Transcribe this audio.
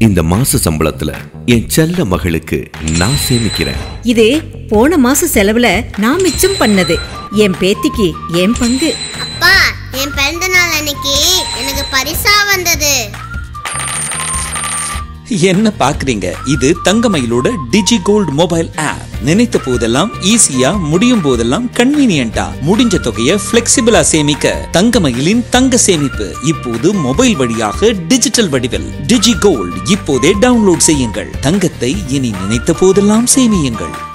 இந்த மாச சம்பளத்துல என் செல்ல மகளுக்கு நான் சேமிக்கிறேன் இது போன மாச செலவுல நான் மிச்சம் பண்ணது என் பேத்திக்கு என் பங்கு அப்பா என் பிறந்த நாள் அன்னைக்கு எனக்கு பரிசா வந்தது என்ன பாக்குறீங்க இது தங்கமயிலோட டிஜி கோல்ட் மொபைல் ஆப் நினைத்த போதெல்லாம் ஈஸியா முடியும் போதெல்லாம் கன்வீனியன்ட்டா முடிஞ்ச தொகையை பிளெக்சிபிளா சேமிக்க தங்கமயிலின் தங்க சேமிப்பு இப்போது மொபைல் வழியாக டிஜிட்டல் வடிவில் டிஜி கோல்ட் இப்போதே டவுன்லோட் செய்யுங்கள் தங்கத்தை இனி நினைத்த போதெல்லாம் சேமியுங்கள்